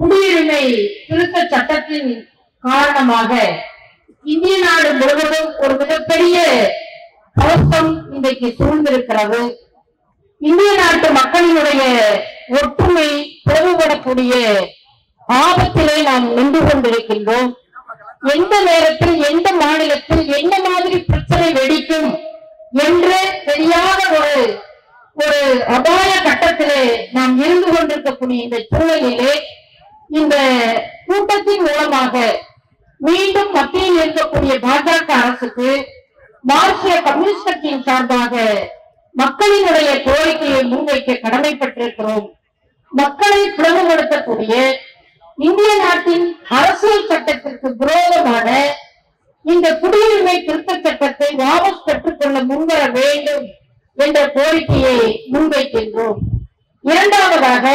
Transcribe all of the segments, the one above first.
குடியுரிமை திருத்த சட்டத்தின் காரணமாக இந்திய நாடு முழுவதும் ஒரு மிகப்பெரிய கலக்கம் இன்றைக்கு சூழ்ந்திருக்கிறது இந்திய நாட்டு மக்களினுடைய ஒற்றுமை பிளவுபடக்கூடிய ஆபத்திலே நாம் நின்று கொண்டிருக்கின்றோம் எந்த நேரத்தில் எந்த மாநிலத்தில் என்ன மாதிரி பிரச்சனை வெடிக்கும் என்று தெரியாத ஒரு ஒரு அபாய கட்டத்திலே நாம் இருந்து கொண்டிருக்கக்கூடிய இந்த சூழலிலே இந்த கூட்டத்தின் மூலமாக மீண்டும் மத்தியில் இருக்கக்கூடிய பாஜக அரசுக்கு மார்க்சிய கம்யூனிஸ்ட் கட்சியின் சார்பாக மக்களினுடைய கோரிக்கையை முன்வைக்க கடமைப்பட்டிருக்கிறோம் மக்களை பிளவுபடுத்தக்கூடிய இந்திய நாட்டின் அரசியல் சட்டத்திற்கு விரோதமான இந்த குடியுரிமை திருத்த சட்டத்தை வாபஸ் பெற்றுக்கொள்ள முன்வர வேண்டும் என்ற கோரிக்கையை முன்வைக்கின்றோம் இரண்டாவதாக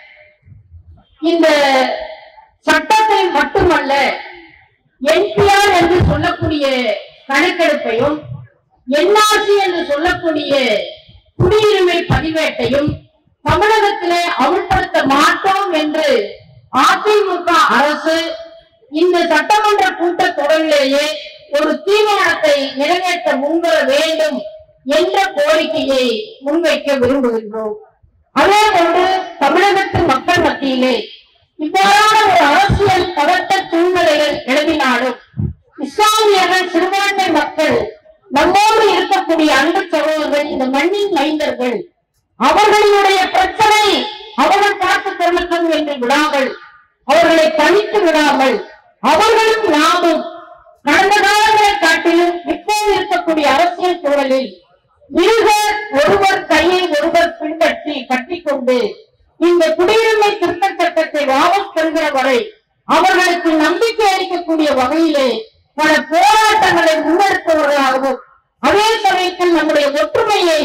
இந்த சட்டத்தை மட்டுமல்ல என்பிஆர் என்று சொல்லக்கூடிய கணக்கெடுப்பையும் என்ஆர்சி என்று சொல்லக்கூடிய குடியுரிமை பதிவேட்டையும் தமிழகத்திலே அமல்படுத்த மாட்டோம் என்று அதிமுக அரசு இந்த சட்டமன்ற கூட்டத்தொடரிலேயே ஒரு தீர்மானத்தை நிறைவேற்ற முன்வர வேண்டும் என்ற கோரிக்கையை முன்வைக்க விரும்புகின்றோம் அதே போன்று தமிழகத்து மக்கள் மத்தியிலே இவ்வாறான ஒரு அரசியல் பதட்ட சூழ்நிலைகள் எழுதினாலும் இஸ்லாமியர்கள் சிறுபான்மை மக்கள் நம்மோடு இருக்கக்கூடிய அன்பு சகோதரர்கள் இந்த மண்ணின் மைந்தர்கள் அவர்களுடைய பிரச்சனை அவர்கள் பார்த்துக் கொள்ளட்டும் என்று விடாமல் அவர்களை தனித்து விடாமல் அவர்களும் நாமும் கடந்த காலங்களை காட்டிலும் இப்போது இருக்கக்கூடிய அரசியல் சூழலில் இருவர் ஒருவர் கையை ஒருவர் பின்பற்றி கட்டிக்கொண்டு இந்த குடியுரிமை திருத்த சட்டத்தை வாபஸ் பெறுகிற வரை அவர்களுக்கு நம்பிக்கை அளிக்கக்கூடிய வகையிலே பல போராட்டங்களை முன்னெடுப்பவர்களாகவும் அதே சமயத்தில் நம்முடைய ஒற்றுமையை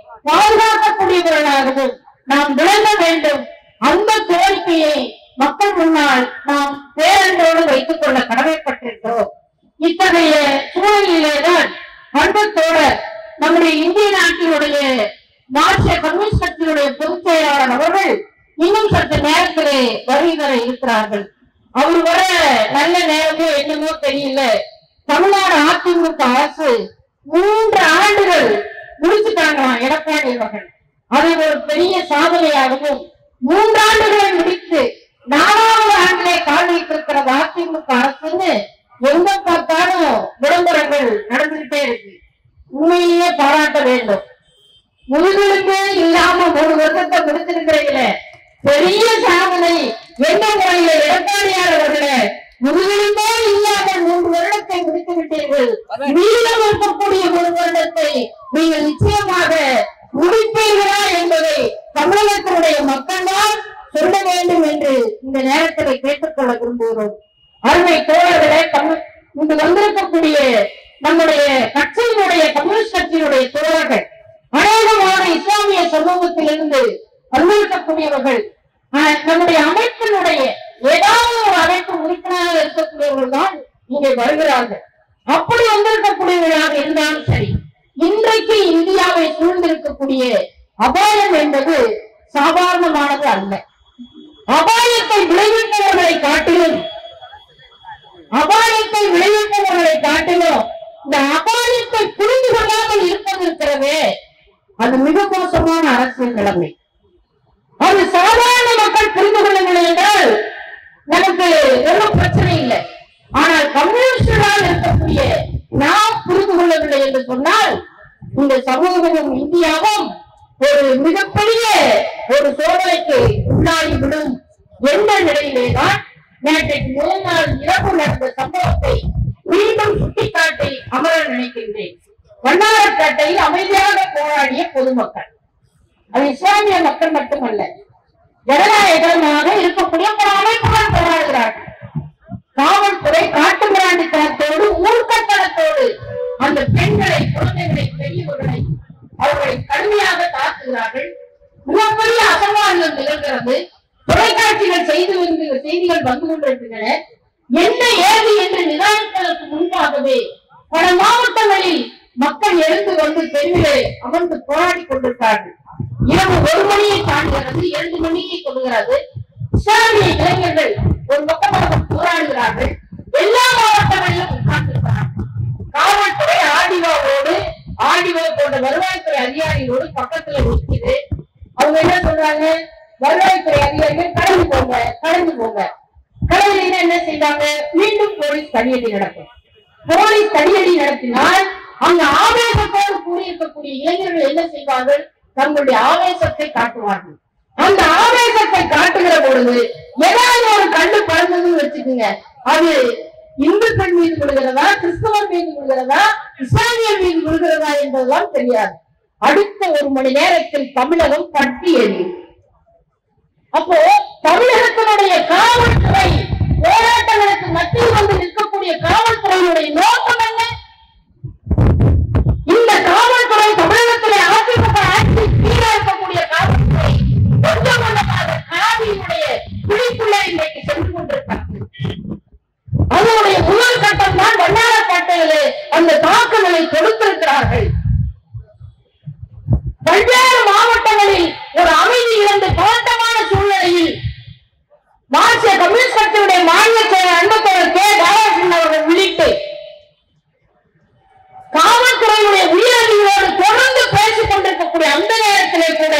பாதுகாக்கக்கூடியவர்களாகவும் நாம் விளங்க வேண்டும் அந்த கோரிக்கையை மக்கள் முன்னால் நாம் பேரன்போடு வைத்துக் கொள்ள கடமைப்பட்டிருக்கிறோம் இத்தகைய சூழலிலேதான் அன்பத்தோட நம்முடைய இந்திய நாட்டினுடைய மார்க்சிய கம்யூனிஸ்ட் கட்சியினுடைய பொதுச் செயலாளர் அவர்கள் இன்னும் சற்று நேரத்திலே வருகை வர இருக்கிறார்கள் அவர் வர நல்ல நேரமோ என்னமோ தெரியல தமிழ்நாடு அதிமுக அரசு மூன்று ஆண்டுகள் முடிச்சுட்டாங்களாம் எடப்பாடி அவர்கள் அதை ஒரு பெரிய சாதனையாகவும் மூன்றாண்டுகளை முடித்து நாலாவது ஆண்டிலே கால் வைத்திருக்கிறது அதிமுக அரசுன்னு எங்க பார்த்தாலும் விளம்பரங்கள் நடந்துகிட்டே இருக்கு உண்மையிலேயே பாராட்ட வேண்டும் முதுகெலும்பே இல்லாம மூணு வருஷத்தை முடிச்சிருக்கிறீங்களே பெரிய சாதனை என்ன முறையில எடப்பாடியார் அவர்களே முதுகெலும்பே இல்லாத மூன்று வருடத்தை முடித்து விட்டீர்கள் மீதம் இருக்கக்கூடிய ஒரு வருடத்தை நீங்கள் நிச்சயமாக முடிப்பீர்களா என்பதை தமிழகத்தினுடைய மக்கள் தான் சொல்ல வேண்டும் என்று இந்த நேரத்தில் கேட்டுக்கொள்ள விரும்புகிறோம் அருமை தோழர்களே தமிழ் இங்கு வந்திருக்கக்கூடிய நம்முடைய கட்சியினுடைய கம்யூனிஸ்ட் கட்சியினுடைய தோழர்கள் அநேகமான இஸ்லாமிய சமூகத்திலிருந்து வந்திருக்கக்கூடியவர்கள் ஆஹ், நம்முடைய அமைப்பினுடைய ஏதாவது ஒரு அமைப்பு உறுப்பினராக இருக்கக்கூடியவர்கள் தான் இங்கே வருகிறார்கள் அப்படி வந்திருக்கக்கூடியவர்களாக இருந்தாலும் சரி இன்றைக்கு இந்தியாவை சூழ்ந்திருக்கக்கூடிய அபாயம் என்பது சாதாரணமானது அல்ல அபாயத்தை விளைவிப்பவர்களை காட்டிலும் அபாயத்தை விளைவிப்பவர்களை காட்டிலும் இந்த அபாயத்தை புரிந்து கொள்ளாமல் இருப்பது இருக்கிறதே அது மிக மோசமான அரசியல் நிலைமை அது சாதாரண மக்கள் புரிந்து கொள்ளவில்லை என்றால் நமக்கு ஒன்றும் பிரச்சனை இல்லை ஆனால் கம்யூனிஸ்டரால் இருக்கக்கூடிய நாம் புரிந்து கொள்ளவில்லை என்று சொன்னால் இந்த சமூகமும் இந்தியாவும் ஒரு மிகப்பெரிய ஒரு சோதனைக்கு உள்ளாகி விடும் என்ற நிலையிலேதான் நேற்றைக்கு முதல் நாள் இரவு நடந்த சம்பவத்தை மீண்டும் சுட்டிக்காட்டி அமர நினைக்கின்றேன் வண்ணாரப்பேட்டையில் அமைதியாக போராடிய பொதுமக்கள் அது இஸ்லாமிய மக்கள் மட்டுமல்ல ஜனநாயகமாக இருக்கக்கூடிய பல அமைப்புகள் போராடுகிறார்கள் காவல்துறை காட்டு மிராண்டித்தனத்தோடு மூர்க்கத்தனத்தோடு அந்த பெண்களை குழந்தைகளை பெரியவர்களை அவர்களை கடுமையாக தாக்குகிறார்கள் மிகப்பெரிய அசம்பாவிதம் நிகழ்கிறது தொலைக்காட்சிகள் செய்து வந்து செய்திகள் வந்து கொண்டிருக்கின்றன என்ன ஏது என்று நிதானிப்பதற்கு முன்பாகவே பல மாவட்டங்களில் மக்கள் எழுந்து வந்து தெருவிலே அமர்ந்து போராடி கொண்டிருக்கிறார்கள் இரவு ஒரு மணியை தாண்டுகிறது இரண்டு மணியை கொள்கிறது இஸ்லாமிய இளைஞர்கள் ஒரு பக்கமாக போராடுகிறார்கள் எல்லா மாவட்டங்களிலும் உட்கார்ந்திருக்கிறார்கள் காவல்துறை ஆடிவாவோடு ஆடிவோ போன்ற வருவாய்த்துறை அதிகாரிகளோடு பக்கத்துல நிற்குது அவங்க என்ன சொல்றாங்க வருவாய்த்துறை அதிகாரிகள் கடந்து போங்க கடந்து போங்க கடவுளினா என்ன செய்வாங்க மீண்டும் போலீஸ் தடியடி நடக்கும் போலீஸ் தடியடி நடத்தினால் அங்க ஆவேசத்தோடு கூடியிருக்கக்கூடிய இளைஞர்கள் என்ன செய்வார்கள் தங்களுடைய ஆவேசத்தை காட்டுவார்கள் அந்த ஆவேசத்தை காட்டுகிற பொழுது ஏதாவது ஒரு கண்டு பறந்ததுன்னு வச்சுக்கோங்க அது இந்துக்கள் மீது விழுகிறதா கிறிஸ்தவர் மீது விழுகிறதா இஸ்லாமியர் மீது விழுகிறதா என்பதுதான் தெரியாது அடுத்த ஒரு மணி நேரத்தில் தமிழகம் பட்டி எறியும் அப்போ தமிழகத்தினுடைய காவல்துறை போராட்டங்களுக்கு மத்தியில் வந்து நிற்கக்கூடிய காவல்துறையினுடைய நோக்கம் என்ன இந்த காவல்துறை தமிழகத்திலே அதிமுக ஆட்சி கீழே இருக்கக்கூடிய காவல்துறை கொஞ்சம் கொஞ்சமாக காவியினுடைய பிடிப்புள்ள இன்றைக்கு சென்று கொண்டிருக்கிறது அதனுடைய முதல் கட்டம் தான் வண்ணாரப்பேட்டையிலே அந்த தாக்குதலை கொடுத்திருக்கிறார்கள் பல்வேறு மாவட்டங்களில் ஒரு அமைதி இழந்து பதட்டமான சூழ்நிலையில் மார்க்சிய கம்யூனிஸ்ட் கட்சியுடைய மாநில செயலர் அன்பத்தோடு கே தாராசிங் அவர்கள் உள்ளிட்டு காவல்துறையினுடைய உயரதிகளோடு தொடர்ந்து பேசிக் கொண்டிருக்கக்கூடிய அந்த நேரத்திலே கூட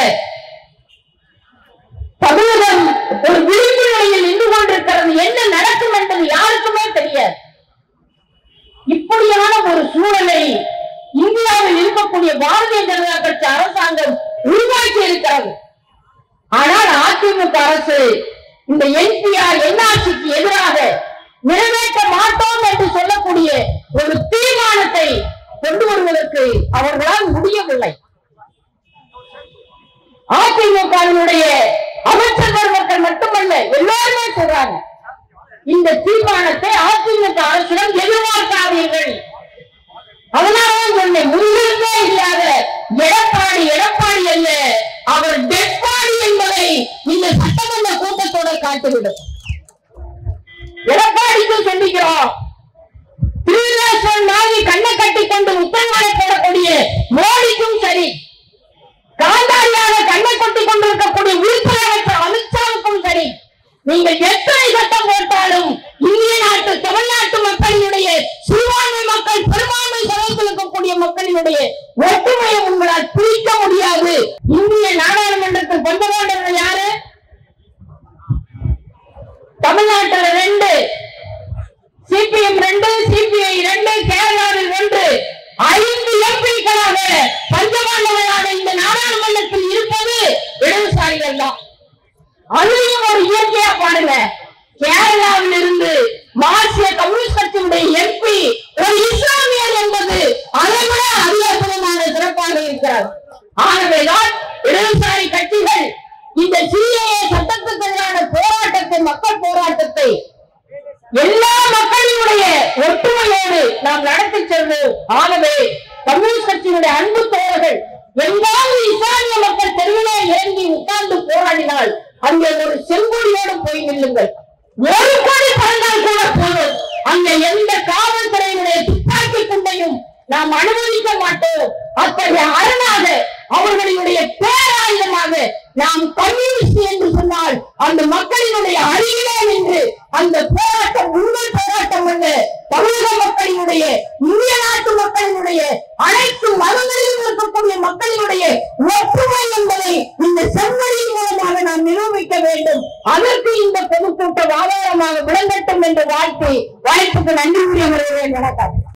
தமிழகம் ஒரு விழிப்பு நிலையில் நின்று கொண்டிருக்கிறது என்ன நடக்கும் என்பது யாருக்குமே தெரியாது இப்படியான ஒரு சூழலை இந்தியாவில் இருக்கக்கூடிய பாரதிய ஜனதா கட்சி அரசாங்கம் உருவாக்கி இருக்கிறது ஆனால் அதிமுக அரசு இந்த என்பிஆர் என்ஆர்சிக்கு எதிராக நிறைவேற்ற மாட்டோம் என்று சொல்லக்கூடிய ஒரு தீர்மானத்தை கொண்டு வருவதற்கு அவர்களால் முடியவில்லை அதிமுகவினுடைய அமைச்சர் பெருமக்கள் மட்டுமல்ல எல்லாருமே சொல்றாங்க இந்த தீர்மானத்தை அதிமுக அரசிடம் எதிர்பார்க்காதீர்கள் அதனாலதான் சொன்னேன் முன்னிருந்தே இல்லாத எடப்பாடி எடப்பாடி அல்ல அவர் டெட்பாடி என்பதை இந்த சட்டமன்ற கூட்டத்தோட காட்டிவிடும் எடப்பாடிக்கு சொல்லிக்கிறோம் திருநாசன் நாவி கண்ணை கட்டி கொண்டு உத்தரவாதம் போடக்கூடிய மோடிக்கும் சரி காந்தாரியாக கண்ணை கொட்டி கொண்டிருக்கக்கூடிய உறுப்பினர் அமித்ஷாவுக்கும் சரி நீங்கள் எத்தனை சட்டம் போட்டாலும் இந்திய நாட்டு தமிழ்நாட்டு மக்களினுடைய சிறுபான்மை மக்கள் பெரும்பான்மை சதவீதத்தில் இருக்கக்கூடிய மக்களினுடைய ஒற்றுமையை உங்களால் பிரிக்க முடியாது இந்திய நாடாளுமன்றத்தில் கொண்டு வந்தவர்கள் யாரு தமிழ்நாட்டுல ரெண்டு சிபிஎம் ரெண்டு சிபிஐ ரெண்டு கேரளாவில் ஒன்று ஐந்து எம்பிக்களாக பஞ்சபாண்டவர்களாக இந்த நாடாளுமன்றத்தில் இருப்பது இடதுசாரிகள் தான் அதுலயும் ஒரு இயற்கையா பாருங்க கேரளாவில் இருந்து மார்க்சிய கம்யூனிஸ்ட் கட்சியுடைய எம்பி ஒரு இஸ்லாமியர் என்பது அதை விட அதிகமான சிறப்பாக இருக்கிறார் ஆகவேதான் இடதுசாரி கட்சிகள் இந்த சிஏஏ சட்டத்துக்கு எதிரான போராட்டத்தை மக்கள் போராட்டத்தை எல்லா மக்களினுடைய ஒற்றுமையோடு நாம் நடத்தி செல்வோம் ஆகவே கம்யூனிஸ்ட் கட்சியினுடைய அன்பு தோழர்கள் எங்காவது இஸ்லாமிய மக்கள் தெருவிலே இறங்கி உட்கார்ந்து போராடினால் அங்கே ஒரு செங்கோடியோடு போய் நில்லுங்கள் ஒரு கோடி பறந்தால் கூட போதும் அங்க எந்த காவல்துறையினுடைய துப்பாக்கி குண்டையும் நாம் அனுமதிக்க மாட்டோம் அத்தகைய அரணாக அவர்களுடைய பேராயுதமாக நாம் கம்யூனிஸ்ட் என்று சொன்னால் அந்த மக்களினுடைய அருகிலே நின்று அந்த போராட்டம் உங்கள் போராட்டம் அல்ல தமிழக மக்களினுடைய இந்திய நாட்டு மக்களினுடைய அனைத்து மதங்களிலும் இருக்கக்கூடிய மக்களினுடைய ஒற்றுமை என்பதை இந்த செம்மொழியின் மூலமாக நாம் நிரூபிக்க வேண்டும் அதற்கு இந்த பொதுக்கூட்டம் ஆதாரமாக விளங்கட்டும் என்று வாழ்த்து வாய்ப்புக்கு நன்றி கூறிய வருகிறேன் வணக்கம்